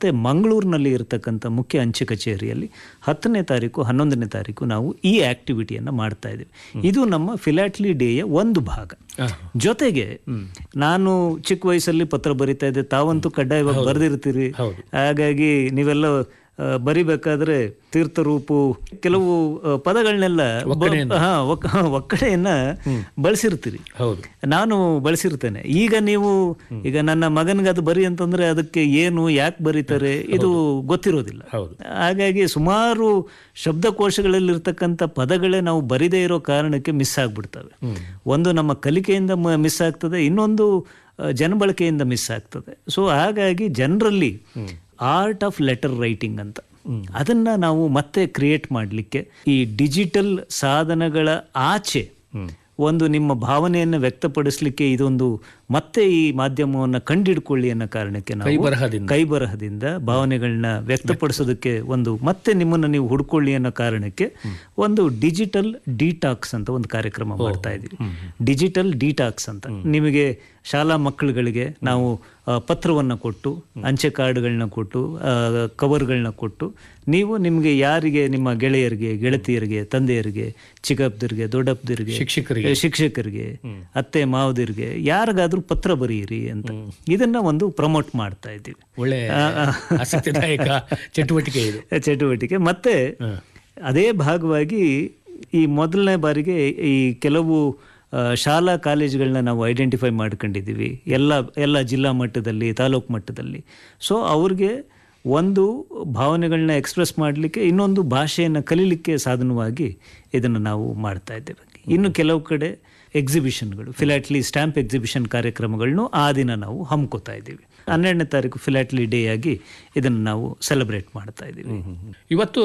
ಮತ್ತು ಮಂಗಳೂರಿನಲ್ಲಿ ಇರತಕ್ಕಂಥ ಮುಖ್ಯ ಅಂಚೆ ಕಚೇರಿಯಲ್ಲಿ ಹತ್ತನೇ ತಾರೀಕು ಹನ್ನೊಂದನೇ ತಾರೀಕು ನಾವು ಈ ಆಕ್ಟಿವಿಟಿಯನ್ನು ಮಾಡ್ತಾ ಇದ್ದೀವಿ ಇದು ನಮ್ಮ ಫಿಲಾಟ್ಲಿ ಡೇಯ ಒಂದು ಭಾಗ ಜೊತೆಗೆ ನಾನು ಚಿಕ್ಕ ವಯಸ್ಸಲ್ಲಿ ಪತ್ರ ಬರಿತಾ ಇದ್ದೆ ತಾವಂತೂ ಕಡ್ಡಾಯವಾಗಿ ಬರೆದಿರ್ತೀರಿ ಹಾಗಾಗಿ ನೀವೆಲ್ಲ ಆ, ಬರಿಬೇಕಾದ್ರೆ ತೀರ್ಥರೂಪು ಕೆಲವು ಆ, ಪದಗಳನ್ನೆಲ್ಲ ಬ- ಹಾ, ಒಕ್- ಹಾ, ಒಕ್ಕಣೆಯನ್ನ ಬಳಸಿರ್ತೀರಿ ಹೌದು ನಾನು ಬಳಸಿರ್ತೇನೆ ಈಗ ನೀವು ಈಗ ನನ್ನ ಮಗನಿಗೆ ಅದು ಬರಿ ಅಂತಂದ್ರೆ ಅದಕ್ಕೆ ಏನು ಯಾಕೆ ಬರೀತಾರೆ ಇದು ಗೊತ್ತಿರೋದಿಲ್ಲ ಹೌದು. ಹಾಗಾಗಿ ಸುಮಾರು ಶಬ್ದಕೋಶಗಳಲ್ಲಿರ್ತಕ್ಕಂಥ ಪದಗಳೇ ನಾವು ಬರಿದೇ ಇರೋ ಕಾರಣಕ್ಕೆ ಮಿಸ್ ಆಗ್ಬಿಡ್ತವೆ ಒಂದು ನಮ್ಮ ಕಲಿಕೆಯಿಂದ ಮಿಸ್ ಆಗ್ತದೆ ಇನ್ನೊಂದು ಆ, ಜನಬಳಕೆಯಿಂದ ಮಿಸ್ ಆಗ್ತದೆ ಸೊ ಹಾಗಾಗಿ ಜನರಲ್ಲಿ ಆರ್ಟ್ ಆಫ್ ಲೆಟರ್ ರೈಟಿಂಗ್ ಅಂತ ಅದನ್ನ ನಾವು ಮತ್ತೆ ಕ್ರಿಯೇಟ್ ಮಾಡಲಿಕ್ಕೆ ಈ ಡಿಜಿಟಲ್ ಸಾಧನಗಳ ಆಚೆ ಒಂದು ನಿಮ್ಮ ಭಾವನೆಯನ್ನು ವ್ಯಕ್ತಪಡಿಸಲಿಕ್ಕೆ ಇದೊಂದು ಮತ್ತೆ ಈ ಮಾಧ್ಯಮವನ್ನು ಕಂಡಿಡ್ಕೊಳ್ಳಿ ಅನ್ನೋ ಕಾರಣಕ್ಕೆ ನಾವು ಬರಹದಿಂದ ಕೈ ಬರಹದಿಂದ ಭಾವನೆಗಳನ್ನ ವ್ಯಕ್ತಪಡಿಸೋದಕ್ಕೆ ಒಂದು ಮತ್ತೆ ನಿಮ್ಮನ್ನು ನೀವು ಹುಡ್ಕೊಳ್ಳಿ ಅನ್ನೋ ಕಾರಣಕ್ಕೆ ಒಂದು ಡಿಜಿಟಲ್ ಡಿಟಾಕ್ಸ್ ಅಂತ ಒಂದು ಕಾರ್ಯಕ್ರಮ ಮಾಡ್ತಾ ಇದ್ದೀವಿ ಡಿಜಿಟಲ್ ಡಿಟಾಕ್ಸ್ ಅಂತ ನಿಮಗೆ ಶಾಲಾ ಮಕ್ಕಳುಗಳಿಗೆ ನಾವು ಆ, ಪತ್ರವನ್ನ ಕೊಟ್ಟು ಅಂಚೆ ಕಾರ್ಡ್ಗಳನ್ನ ಕೊಟ್ಟು ಕವರ್ಗಳನ್ನ ಕೊಟ್ಟು ನೀವು ನಿಮಗೆ ಯಾರಿಗೆ ನಿಮ್ಮ ಗೆಳೆಯರಿಗೆ ಗೆಳತಿಯರಿಗೆ ತಂದೆಯರಿಗೆ ಚಿಕ್ಕಪ್ಪದಿರಿಗೆ ದೊಡ್ಡಪ್ಪದಿರಿಗೆ ಶಿಕ್ಷಕರಿಗೆ ಶಿಕ್ಷಕರಿಗೆ ಅತ್ತೆ ಮಾವದಿರಿಗೆ ಯಾರಿಗಾದ್ರೂ ಪತ್ರ ಬರೆಯಿರಿ ಅಂತ ಇದನ್ನ ಒಂದು ಪ್ರಮೋಟ್ ಮಾಡ್ತಾ ಇದ್ದೀವಿ ಒಳ್ಳೆ ಆಸಕ್ತಿದಾಯಕ ಚಟುವಟಿಕೆ ಇದು ಚಟುವಟಿಕೆ ಮತ್ತೆ ಅದೇ ಭಾಗವಾಗಿ ಈ ಮೊದಲನೇ ಬಾರಿಗೆ ಈ ಕೆಲವು ಆ, ಶಾಲಾ ಕಾಲೇಜುಗಳನ್ನ ನಾವು ಐಡೆಂಟಿಫೈ ಮಾಡ್ಕೊಂಡಿದ್ದೀವಿ ಎಲ್ಲ ಎಲ್ಲ ಜಿಲ್ಲಾ ಮಟ್ಟದಲ್ಲಿ ತಾಲೂಕು ಮಟ್ಟದಲ್ಲಿ ಸೊ ಅವ್ರಿಗೆ ಒಂದು ಭಾವನೆಗಳನ್ನ ಎಕ್ಸ್ಪ್ರೆಸ್ ಮಾಡಲಿಕ್ಕೆ ಇನ್ನೊಂದು ಭಾಷೆಯನ್ನು ಕಲೀಲಿಕ್ಕೆ ಸಾಧನವಾಗಿ ಇದನ್ನು ನಾವು ಮಾಡ್ತಾ ಇದ್ದೇವೆ ಇನ್ನು ಕೆಲವು ಕಡೆ ಎಕ್ಸಿಬಿಷನ್ಗಳು ಫಿಲಾಟ್ಲಿ ಸ್ಟ್ಯಾಂಪ್ ಎಕ್ಸಿಬಿಷನ್ ಕಾರ್ಯಕ್ರಮಗಳನ್ನು ಆ ದಿನ ನಾವು ಹಮ್ಕೋತಾ ಇದ್ದೀವಿ ಹನ್ನೆರಡನೇ ತಾರೀಕು ಫಿಲಾಟ್ಲಿ ಡೇ ಆಗಿ ಇದನ್ನು ನಾವು ಸೆಲೆಬ್ರೇಟ್ ಮಾಡ್ತಾ ಇದ್ದೀವಿ ಇವತ್ತು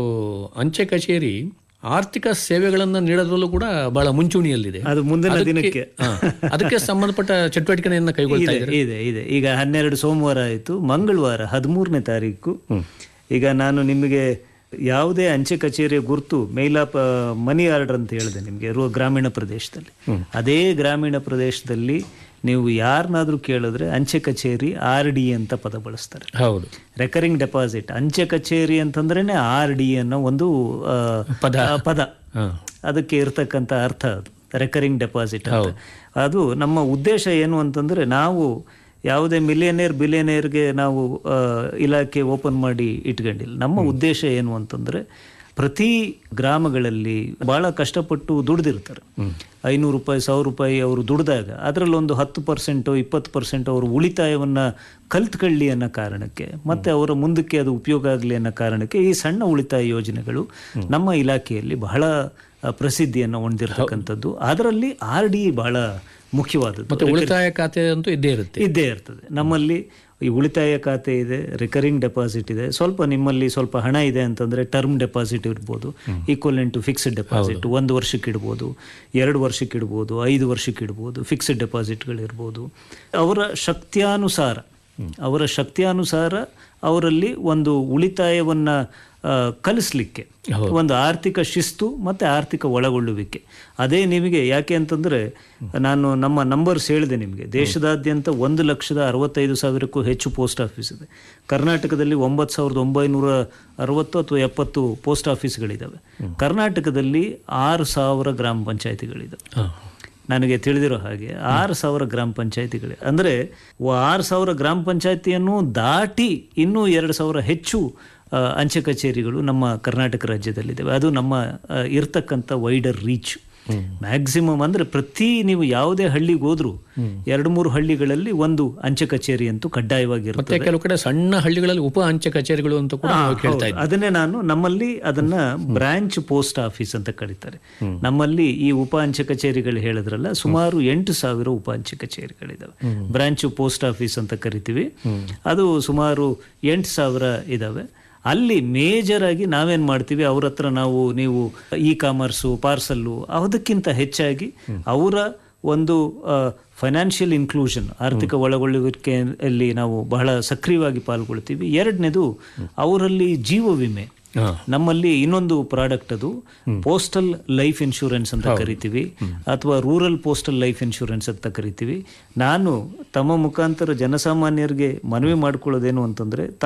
ಅಂಚೆ ಕಚೇರಿ ಆರ್ಥಿಕ ಸೇವೆಗಳನ್ನು ನೀಡೋದ್ರಲ್ಲೂ ಕೂಡ ಬಹಳ ಮುಂಚೂಣಿಯಲ್ಲಿದೆ ಅದು ಮುಂದಿನ ದಿನಕ್ಕೆ ಹಾ, ಅದಕ್ಕೆ ಸಂಬಂಧಪಟ್ಟ ಚಟುವಟಿಕೆಯನ್ನು ಕೈಗೊಳ್ತಾ ಇದೆ ಇದೆ ಇದೆ ಈಗ ಹನ್ನೆರಡು ಸೋಮವಾರ ಆಯಿತು ಮಂಗಳವಾರ ಹದಿಮೂರನೇ ತಾರೀಕು ಈಗ ನಾನು ನಿಮಗೆ ಯಾವುದೇ ಅಂಚೆ ಕಚೇರಿಯ ಗುರುತು ಮೇಲಾಪ್ ಮನಿ ಆರ್ಡರ್ ಅಂತ ಹೇಳಿದೆ ನಿಮಗೆ ರೋ ಗ್ರಾಮೀಣ ಪ್ರದೇಶದಲ್ಲಿ ಅದೇ ಗ್ರಾಮೀಣ ಪ್ರದೇಶದಲ್ಲಿ ನೀವು ಯಾರನ್ನಾದ್ರೂ ಕೇಳಿದ್ರೆ ಅಂಚೆ ಕಚೇರಿ ಆರ್ ಡಿ ಅಂತ ಪದ ಬಳಸ್ತಾರೆ ಹೌದು ರೆಕರಿಂಗ್ ಡೆಪಾಸಿಟ್ ಅಂಚೆ ಕಚೇರಿ ಅಂತಂದ್ರೇನೆ ಆರ್ ಡಿ ಅನ್ನೋ ಒಂದು ಆ, ಪದ. ಆ, ಪದ ಹಾ. ಅದಕ್ಕೆ ಇರ್ತಕ್ಕಂಥ ಅರ್ಥ ಅದು ರೆಕರಿಂಗ್ ಡೆಪಾಸಿಟ್ ಅಂತ ಅದು ನಮ್ಮ ಉದ್ದೇಶ ಏನು ಅಂತಂದ್ರೆ ನಾವು ಯಾವುದೇ ಮಿಲಿಯನೇರ್ ಬಿಲಿಯನೇರ್ಗೆ ನಾವು ಆ, ಇಲಾಖೆ ಓಪನ್ ಮಾಡಿ ಇಟ್ಕೊಂಡಿಲ್ಲ ನಮ್ಮ ಉದ್ದೇಶ ಏನು ಅಂತಂದ್ರೆ ಪ್ರತಿ ಗ್ರಾಮಗಳಲ್ಲಿ ಬಹಳ ಕಷ್ಟಪಟ್ಟು ದುಡ್ದಿರ್ತಾರೆ ಐನೂರು ರೂಪಾಯಿ ಸಾವಿರ ರೂಪಾಯಿ ಅವರು ದುಡ್ದಾಗ ಅದರಲ್ಲಿ ಒಂದು ಹತ್ತು ಪರ್ಸೆಂಟು ಇಪ್ಪತ್ತು ಪರ್ಸೆಂಟ್ ಅವರು ಉಳಿತಾಯವನ್ನ ಕಲ್ತ್ಕೊಳ್ಳಿ ಅನ್ನೋ ಕಾರಣಕ್ಕೆ ಮತ್ತೆ ಅವರ ಮುಂದಕ್ಕೆ ಅದು ಉಪಯೋಗ ಆಗಲಿ ಅನ್ನೋ ಕಾರಣಕ್ಕೆ ಈ ಸಣ್ಣ ಉಳಿತಾಯ ಯೋಜನೆಗಳು ನಮ್ಮ ಇಲಾಖೆಯಲ್ಲಿ ಬಹಳ ಆ, ಪ್ರಸಿದ್ಧಿಯನ್ನು ಹೊಂದಿರತಕ್ಕಂಥದ್ದು ಅದರಲ್ಲಿ ಆರ್ ಡಿ ಬಹಳ ಮುಖ್ಯವಾದದ್ದು ಮತ್ತೆ ಉಳಿತಾಯ ಖಾತೆ ಅಂತೂ ಇದ್ದೇ ಇರುತ್ತೆ ಇದ್ದೇ ಇರ್ತದೆ ನಮ್ಮಲ್ಲಿ ಈ ಉಳಿತಾಯ ಖಾತೆ ಇದೆ ರಿಕರಿಂಗ್ ಡೆಪಾಸಿಟ್ ಇದೆ ಸ್ವಲ್ಪ ನಿಮ್ಮಲ್ಲಿ ಸ್ವಲ್ಪ ಹಣ ಇದೆ ಅಂತಂದ್ರೆ ಟರ್ಮ್ ಡೆಪಾಸಿಟ್ ಇರ್ಬೋದು ಈಕ್ವಲೆಂಟ್ ಟು ಫಿಕ್ಸ್ಡ್ ಡೆಪಾಸಿಟ್ ಒಂದು ವರ್ಷಕ್ಕೆ ಇಡ್ಬೋದು ಎರಡು ವರ್ಷಕ್ಕೆ ಇಡ್ಬೋದು ಐದು ವರ್ಷಕ್ಕೆ ಇಡ್ಬೋದು ಫಿಕ್ಸ್ಡ್ ಡೆಪಾಸಿಟ್ಗಳಿರ್ಬೋದು ಅವರ ಶಕ್ತ್ಯಾನುಸಾರ ಅವರ ಶಕ್ತಿಯಾನುಸಾರ ಅವರಲ್ಲಿ ಒಂದು ಉಳಿತಾಯವನ್ನ ಆ, ಕಲಿಸ್ಲಿಕ್ಕೆ ಒಂದು ಆರ್ಥಿಕ ಶಿಸ್ತು ಮತ್ತೆ ಆರ್ಥಿಕ ಒಳಗೊಳ್ಳುವಿಕೆ ಅದೇ ನಿಮಗೆ ಯಾಕೆ ಅಂತಂದ್ರೆ ನಾನು ನಮ್ಮ ನಂಬರ್ಸ್ ಹೇಳಿದೆ ನಿಮಗೆ ದೇಶದಾದ್ಯಂತ ಒಂದು ಲಕ್ಷದ ಅರವತ್ತೈದು ಸಾವಿರಕ್ಕೂ ಹೆಚ್ಚು ಪೋಸ್ಟ್ ಆಫೀಸ್ ಇದೆ ಕರ್ನಾಟಕದಲ್ಲಿ ಒಂಬತ್ತು ಸಾವಿರದ ಒಂಬೈನೂರ ಅರವತ್ತು ಅಥವಾ ಎಪ್ಪತ್ತು ಪೋಸ್ಟ್ ಆಫೀಸ್ಗಳಿದ್ದಾವೆ ಕರ್ನಾಟಕದಲ್ಲಿ ಆರು ಸಾವಿರ ಗ್ರಾಮ ಪಂಚಾಯತಿಗಳಿದ್ದಾವೆ ಹಾ. ನನಗೆ ತಿಳಿದಿರೋ ಹಾಗೆ ಆರು ಸಾವಿರ ಗ್ರಾಮ ಪಂಚಾಯತಿಗಳು ಅಂದರೆ ಆರು ಸಾವಿರ ಗ್ರಾಮ ಪಂಚಾಯತಿಯನ್ನು ದಾಟಿ ಇನ್ನೂ ಎರಡು ಸಾವಿರ ಹೆಚ್ಚು ಆ, ಅಂಚೆ ಕಚೇರಿಗಳು ನಮ್ಮ ಕರ್ನಾಟಕ ರಾಜ್ಯದಲ್ಲಿದ್ದಾವೆ ಅದು ನಮ್ಮ ಆ, ಇರ್ತಕ್ಕಂಥ ವೈಡರ್ ರೀಚ್ ಮ್ಯಾಕ್ಸಿಮಮ್ ಅಂದ್ರೆ ಪ್ರತಿ ನೀವು ಯಾವುದೇ ಹಳ್ಳಿಗೆ ಹೋದ್ರು ಎರಡು ಮೂರು ಹಳ್ಳಿಗಳಲ್ಲಿ ಒಂದು ಅಂಚೆ ಕಚೇರಿ ಅಂತೂ ಕಡ್ಡಾಯವಾಗಿರುತ್ತೆ ಮತ್ತೆ ಕೆಲವು ಕಡೆ ಸಣ್ಣ ಹಳ್ಳಿಗಳಲ್ಲಿ ಉಪ ಅಂಚೆ ಕಚೇರಿಗಳು ಅಂತ ಕೂಡ ನಾವು ಕೇಳ್ತಾ ಇದ್ದೀವಿ ಅದನ್ನೇ ನಾನು ನಮ್ಮಲ್ಲಿ ಅದನ್ನ ಬ್ರಾಂಚ್ ಪೋಸ್ಟ್ ಆಫೀಸ್ ಅಂತ ಕರೀತಾರೆ ನಮ್ಮಲ್ಲಿ ಈ ಉಪ ಅಂಚೆ ಕಚೇರಿಗಳು ಹೇಳಿದ್ರಲ್ಲ ಸುಮಾರು ಎಂಟು ಸಾವಿರ ಉಪ ಅಂಚೆ ಕಚೇರಿಗಳಿದಾವೆ ಬ್ರಾಂಚ್ ಪೋಸ್ಟ್ ಆಫೀಸ್ ಅಂತ ಕರಿತೀವಿ ಅದು ಸುಮಾರು ಎಂಟು ಸಾವಿರ ಇದಾವೆ ಅಲ್ಲಿ ಮೇಜರ್ ಆಗಿ ನಾವೇನ್ ಮಾಡ್ತೀವಿ ಅವ್ರ ಹತ್ರ ನಾವು ನೀವು ಇ ಕಾಮರ್ಸು ಪಾರ್ಸಲ್ಲು ಅದಕ್ಕಿಂತ ಹೆಚ್ಚಾಗಿ ಅವರ ಒಂದು ಫೈನಾನ್ಷಿಯಲ್ ಇನ್ಕ್ಲೂಷನ್ ಆರ್ಥಿಕ ಒಳಗೊಳ್ಳುವಿಕೆಯಲ್ಲಿ ನಾವು ಬಹಳ ಸಕ್ರಿಯವಾಗಿ ಪಾಲ್ಗೊಳ್ತೀವಿ ಎರಡನೇದು ಅವರಲ್ಲಿ ಜೀವ ವಿಮೆ ಹಾ. ನಮ್ಮಲ್ಲಿ ಇನ್ನೊಂದು ಪ್ರಾಡಕ್ಟ್ ಅದು ಪೋಸ್ಟಲ್ ಲೈಫ್ ಇನ್ಶೂರೆನ್ಸ್ ಅಂತ ಕರಿತೀವಿ ಅಥವಾ ರೂರಲ್ ಪೋಸ್ಟಲ್ ಲೈಫ್ ಇನ್ಶೂರೆನ್ಸ್ ಅಂತ ಕರಿತೀವಿ ನಾನು ತಮ್ಮ ಮುಖಾಂತರ ಜನಸಾಮಾನ್ಯರಿಗೆ ಮನವಿ ಮಾಡ್ಕೊಳ್ಳೋದೇನು ಅಂತಂದ್ರೆ